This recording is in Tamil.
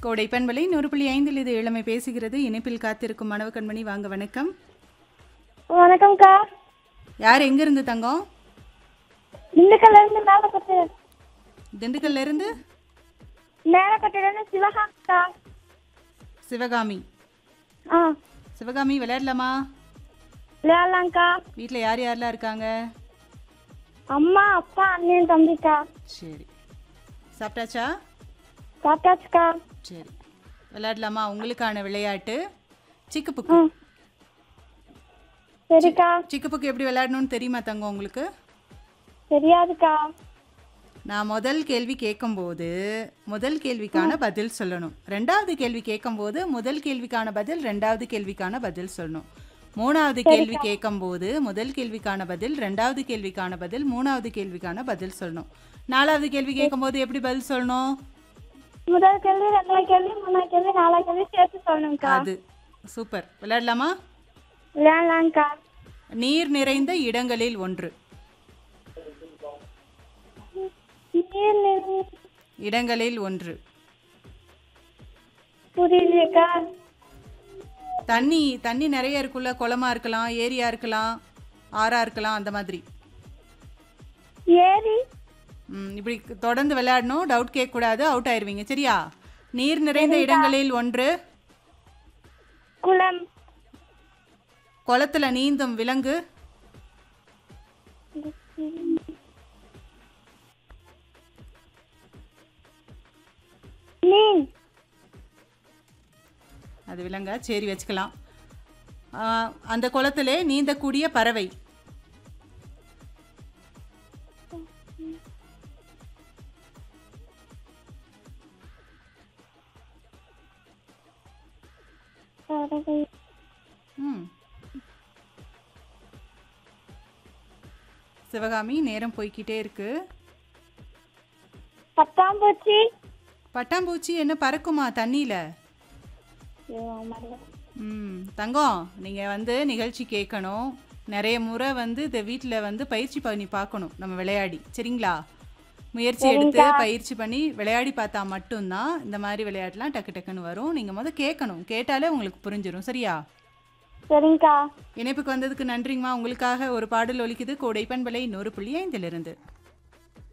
கோடை பண்பலை நூறு புள்ளி ஐந்தில் இது இளமை பேசுகிறது இணைப்பில் காத்திருக்கும் மணவ கண்மணி வாங்க வணக்கம் வணக்கம்க்கா யார் எங்கிருந்து தங்கம் திண்டுக்கல்ல இருந்து மேலக்கட்டு திண்டுக்கல்ல இருந்து மேலக்கட்டுல இருந்து சிவகாக்கா சிவகாமி ஆ சிவகாமி விளையாடலாமா விளையாடலாம்க்கா வீட்டில் யார் யாரெல்லாம் இருக்காங்க அம்மா அப்பா அண்ணன் தம்பிக்கா சரி சாப்பிட்டாச்சா சாப்பிட்டாச்சுக்கா சரி விளையாடலாமா உங்களுக்கான விளையாட்டு சிக்கு புக்கு ம் சரிக்கா சிக்கு புக்கு எப்படி விளையாடணும்னு தெரியுமா தங்கம் உங்களுக்கு தெரியாதுக்கா நான் முதல் கேள்வி கேட்கும்போது முதல் கேள்விக்கான பதில் சொல்லணும் ரெண்டாவது கேள்வி கேட்கும்போது முதல் கேள்விக்கான பதில் ரெண்டாவது கேள்விக்கான பதில் சொல்லணும் மூணாவது கேள்வி கேட்கும்போது முதல் கேள்விக்கான பதில் ரெண்டாவது கேள்விக்கான பதில் மூணாவது கேள்விக்கான பதில் சொல்லணும் நாலாவது கேள்வி கேட்கும்போது எப்படி பதில் சொல்லணும் முதல் கேள்வி ரெண்டாவது கேள்வி மூணாவது கேள்வி நாலாவது கேள்வி சேர்த்து சொல்லணும்க்கா அது சூப்பர் விளையாடலாமா விளையாடலாம்க்கா நீர் நிறைந்த இடங்களில் ஒன்று நீர் நிறை- இடங்களில் ஒன்று புரியலையேக்கா தண்ணி தண்ணி நிறைய இருக்குல்ல குளமா இருக்கலாம் ஏரியா இருக்கலாம் ஆறா இருக்கலாம் அந்த மாதிரி ஏரி ம், இப்படி தொடர்ந்து விளையாடணும் டவுட் கேட்கக்கூடாது அவுட் ஆயிருவீங்க சரியா நீர் நிறைந்த இடங்களில் ஒன்று குளம் குளத்துல நீந்தும் விலங்கு மீன் அது விலங்கா சரி வச்சுக்கலாம் ஆ, அந்த குளத்திலே நீந்தக்கூடிய பறவை பறவை ம் சிவகாமி நேரம் போய்க்கிட்டே இருக்கு பட்டாம்பூச்சி பட்டாம்பூச்சி என்ன பறக்குமா தண்ணியில ஐயோ, ஆமால்ல. ம் தங்கம் நீங்கள் வந்து நிகழ்ச்சி கேட்கணும் நிறைய முறை வந்து இந்த வீட்டில் வந்து பயிற்சி பண்ணி பார்க்கணும் நம்ம விளையாடி சரிங்களா முயற்சி எடுத்து பயிற்சி பண்ணி விளையாடி பார்த்தா மட்டும்தான் இந்த மாதிரி விளையாட்டுலாம் டக்கு டக்குன்னு வரும் நீங்கள் முத கேட்கணும் கேட்டாலே உங்களுக்கு புரிஞ்சிடும் சரியா சரிங்கக்கா இணைப்புக்கு வந்ததுக்கு நன்றிங்கம்மா உங்களுக்காக ஒரு பாடல் ஒலிக்குது கோடை பண்பலை நூறு புள்ளி ஐந்திலிருந்து